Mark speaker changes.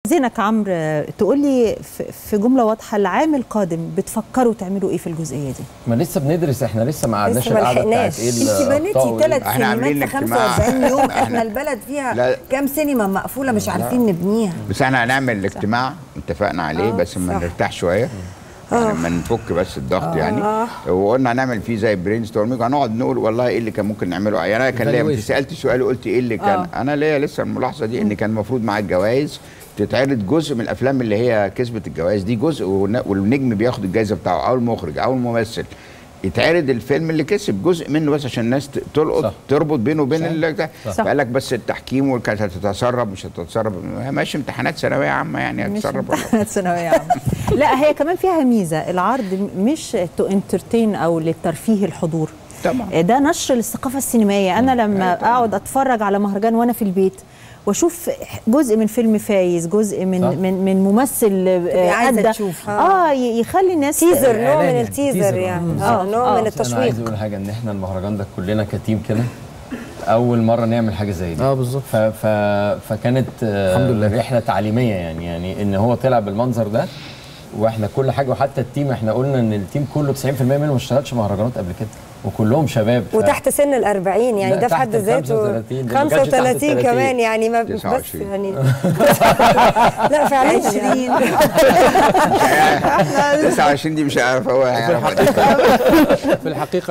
Speaker 1: زينك عمرو تقول لي في جمله واضحه العام القادم بتفكروا تعملوا ايه في الجزئيه دي؟
Speaker 2: ما لسه بندرس احنا لسه ما قعدناش
Speaker 3: لسه ما
Speaker 2: القعده بتاعت
Speaker 3: لحقناش.
Speaker 2: ايه
Speaker 4: انت بنيتي ثلاث
Speaker 3: احنا عاملين
Speaker 4: سينمات في
Speaker 3: اجتماع.
Speaker 4: 45 يوم
Speaker 3: إحنا-
Speaker 4: احنا البلد فيها
Speaker 3: لا.
Speaker 4: كام سينما مقفوله مش عارفين نبنيها
Speaker 3: بس احنا هنعمل اجتماع اتفقنا عليه
Speaker 4: آه،
Speaker 3: بس ما
Speaker 4: صح.
Speaker 3: نرتاح شويه يعني ما نفك بس الضغط يعني وقلنا هنعمل فيه زي برين ستورمينج هنقعد نقول والله ايه اللي كان ممكن نعمله يعني انا كان ليا انت
Speaker 2: Evaluation.
Speaker 3: سالت سؤال وقلت ايه اللي كان
Speaker 1: آه.
Speaker 3: انا ليا لسه الملاحظه دي ان كان المفروض مع الجوائز تتعرض جزء من الافلام اللي هي كسبت الجوائز دي جزء والن- والنجم بياخد الجائزه بتاعه او المخرج او الممثل يتعرض الفيلم اللي كسب جزء منه بس عشان الناس ت- تلقط
Speaker 2: صح.
Speaker 3: تربط بينه وبين
Speaker 2: صح.
Speaker 3: ال-
Speaker 1: صح.
Speaker 3: فقال لك بس التحكيم وكانت هتتسرب مش هتتسرب ماشي امتحانات ثانويه عامه يعني
Speaker 1: مش
Speaker 3: هتتسرب ولا
Speaker 1: امتحانات ثانويه عامه لا هي كمان فيها ميزه العرض مش تو انترتين او للترفيه الحضور
Speaker 3: طبعا
Speaker 1: ده نشر للثقافه السينمائيه انا لما اقعد اتفرج على مهرجان وانا في البيت واشوف جزء من فيلم فايز جزء من
Speaker 2: صح.
Speaker 1: من من ممثل آه،
Speaker 4: عايزة
Speaker 1: أدى.
Speaker 4: تشوف.
Speaker 1: اه ي- يخلي الناس
Speaker 3: يعني
Speaker 4: تيزر نوع
Speaker 2: إعلان
Speaker 4: من
Speaker 2: يعني،
Speaker 4: التيزر
Speaker 2: تيزر.
Speaker 4: يعني
Speaker 1: آه.
Speaker 4: اه نوع
Speaker 1: آه.
Speaker 4: من
Speaker 2: بس انا عايز
Speaker 4: التشويق
Speaker 2: اقول حاجه ان احنا المهرجان ده كلنا كتيم كده اول مره نعمل حاجه زي دي
Speaker 5: اه بالظبط
Speaker 2: ف ف فكانت آه،
Speaker 5: الحمد لله.
Speaker 2: رحله تعليميه يعني يعني ان هو طلع بالمنظر ده واحنا كل حاجه وحتى التيم احنا قلنا ان التيم كله 90% منه ما اشتغلش مهرجانات قبل كده وكلهم شباب ف-
Speaker 3: وتحت
Speaker 4: سن ال 40 يعني
Speaker 2: لا،
Speaker 4: ده في
Speaker 2: تحت
Speaker 4: حد
Speaker 2: ال
Speaker 4: ذاته
Speaker 2: 35 ده ما كانش تحت
Speaker 4: 35
Speaker 2: ال
Speaker 4: كمان يعني ما بس
Speaker 3: 29.
Speaker 4: يعني لا فعلا
Speaker 1: 20
Speaker 3: 29 دي مش عارف هو هيعرف
Speaker 5: في الحقيقه